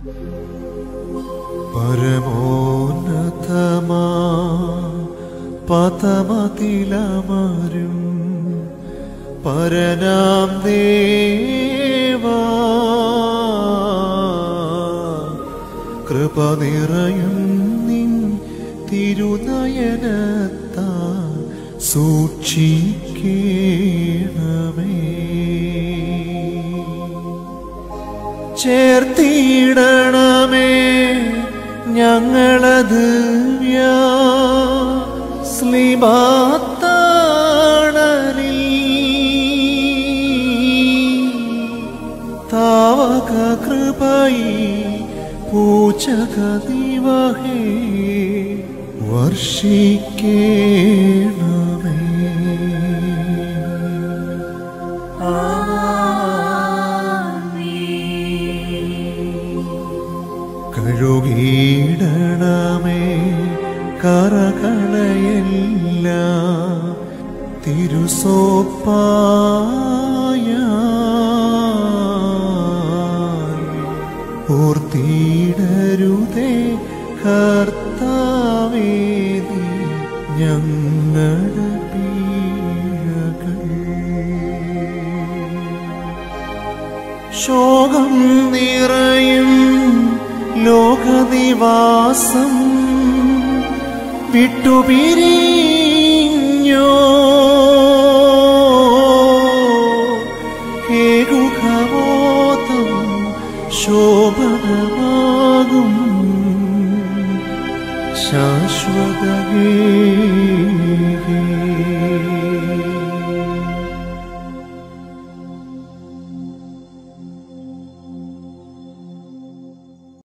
പരമോന്നതമാ പതമതിലമരും പരനാം ദേവാ കൃപ നിറയും നിൻ തിരുനയനത്താ സൂക്ഷിക്കണമേ ചേർത്തിടണമേ ഞങ്ങളത് വ്യാ സ്ലിബാത്താണലിൽ താവക കൃപയി പൂച്ചക ദിവഹേ വർഷിക്കേണമേ കഴുകിയിടണമേ കറകളയെല്ല തിരുസോപ്പായ ഓർത്തിടരുതേ കർത്താവേദി ഞങ്ങളുടെ പീഴകൾ ശോകം നിറയും ലോകനിവാസം വിട്ടുപിരിഞ്ഞോ കേകുകബോധം ശോഭനമാകും ശാശ്വതമേ